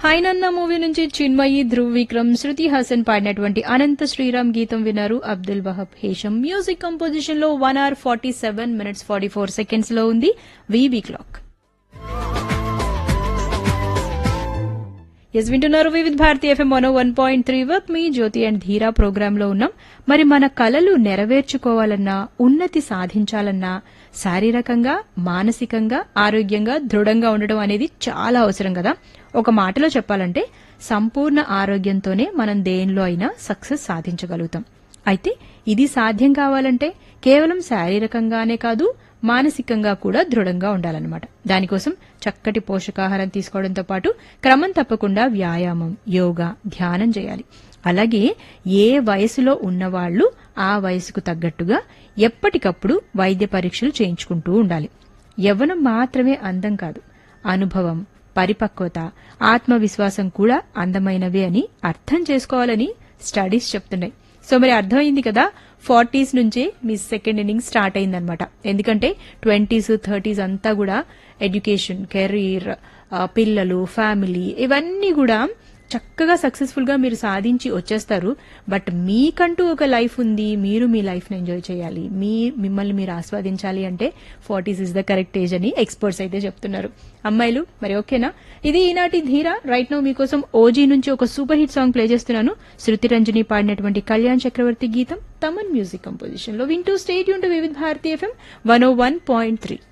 హైనన్న movie నుంచి చిన్మయి ధ్రువ్ విక్రమ్ శృతి హాసన్ పాడినటువంటి అనంత శ్రీరామ్ గీతం విన్నారు అబ్దుల్ వహబ్ హేషం మ్యూజిక్ కంపోజిషన్ లో one hour forty seven minutes forty four seconds లో ఉంది వీబీ క్లాక్ ఎస్ వింటున్నారు Vividh Bharati FM one one point three వర్క్ మీ జ్యోతి అండ్ ధీరా ప్రోగ్రామ్ లో ఉన్నాం మరి మన కలలు నెరవేర్చుకోవాలన్నా ఉన్నతి సాధించాలన్నా శారీరకంగా మానసికంగా ఆరోగ్యంగా దృఢంగా ఉండడం అనేది చాలా అవసరం కదా ఒక మాటలో చెప్పాలంటే సంపూర్ణ ఆరోగ్యంతోనే మనం దేనిలో అయినా సక్సెస్ సాధించగలుగుతాం అయితే ఇది సాధ్యం కావాలంటే కేవలం శారీరకంగానే కాదు మానసికంగా కూడా దృఢంగా ఉండాలన్నమాట దానికోసం చక్కటి పోషకాహారం తీసుకోవడంతో పాటు క్రమం తప్పకుండా వ్యాయామం యోగా ధ్యానం చేయాలి అలాగే ఏ వయసులో ఉన్నవాళ్లు ఆ వయసుకు తగ్గట్టుగా ఎప్పటికప్పుడు వైద్య పరీక్షలు చేయించుకుంటూ ఉండాలి యవ్వనం మాత్రమే అందం కాదు అనుభవం పరిపక్వత ఆత్మవిశ్వాసం కూడా అందమైనవే అని అర్థం చేసుకోవాలని స్టడీస్ చెప్తున్నాయి సో మరి అర్థమైంది కదా ఫార్టీస్ నుంచే మీ సెకండ్ ఇన్నింగ్ స్టార్ట్ అయిందనమాట ఎందుకంటే ట్వంటీస్ థర్టీస్ అంతా కూడా ఎడ్యుకేషన్ కెరీర్ పిల్లలు ఫ్యామిలీ ఇవన్నీ కూడా చక్కగా సక్సెస్ఫుల్ గా మీరు సాధించి వచ్చేస్తారు బట్ మీకంటూ ఒక లైఫ్ ఉంది మీరు మీ లైఫ్ ని ఎంజాయ్ చేయాలి మీ మిమ్మల్ని మీరు ఆస్వాదించాలి అంటే forties is the correct age అని ఎక్స్పర్ట్స్ అయితే చెప్తున్నారు అమ్మాయిలు మరి ఓకేనా ఇది ఈనాటి ధీర రైట్ నో మీకోసం ఓజీ నుంచి ఒక సూపర్ హిట్ సాంగ్ ప్లే చేస్తున్నాను శృతి రంజని పాడినటువంటి కళ్యాణ్ చక్రవర్తి గీతం తమన్ మ్యూజిక్ కంపోజిషన్ లో వింటూ స్టేట్ యూన్ to Vividh Bharati FM one O one point three